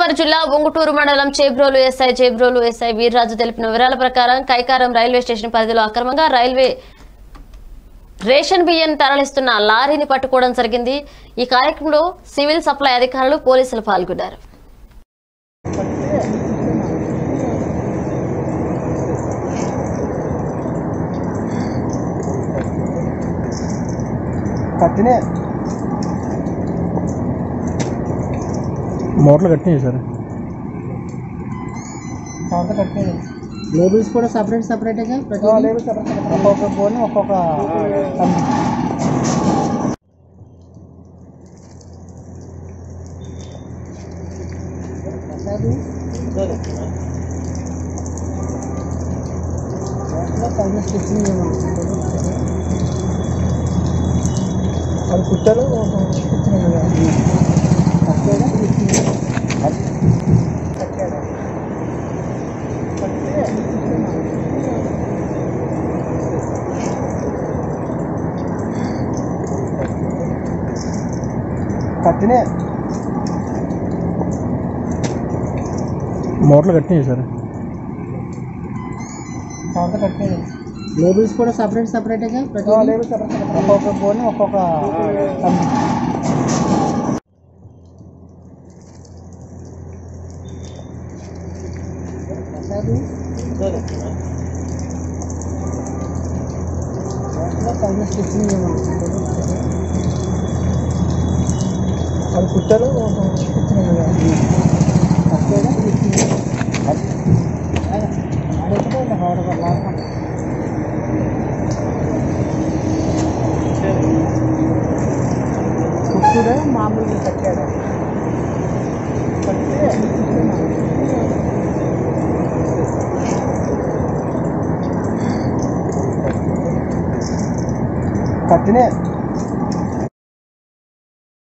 కరీంనగర్ జిల్లా ఉంగుటూరు మండలం Chebrolu SI Chebrolu SI Veerraju తెలిపిన వివరాల ప్రకారం కైకారం రైల్వే స్టేషన్ పరిధిలో అక్రమంగా రైల్వే రేషన్ బియ్యం తరలిస్తున్న లారీని పట్టుకోవడం జరిగింది ఈ కార్యక్రమంలో సివిల్ సప్లై అధికారులు పోలీసులు పాల్గొన్నారు కట్టినే మోటార్లు కట్టినాయి సార్ అంతా కట్టినే లేబుల్స్ కూడా సపరేట్ సపరేట్గా ప్రతి లేదు సార్ ఒక్కొక్క ఫోన్ ఒక్కొక్క కంపెనీ. పైన స్టిచ్చింగ్ చేయమని అది కుట్టలు కుట్టినాయి కదా. కట్టేదా స్టిచ్చింగ్ కట్టాడా? కట్టినే మోటార్లు కట్టినాయి సార్ అంతా కట్టినే లేబుల్స్ కూడా సపరేట్ సపరేట్గా ప్రతి లేదు సార్ ఒక్కొక్క ఫోన్ ఒక్కొక్క కంపెనీ. పైన స్టిచ్చింగ్ చేయమని అది కుట్టలు కుట్టినాయి కదా. కట్టేదా స్టిచ్చింగ్ అడిగితే ఇలా హోటల్ లాగా కుట్టుడే మామూలుగా కట్టాడా కట్టితే కట్టినే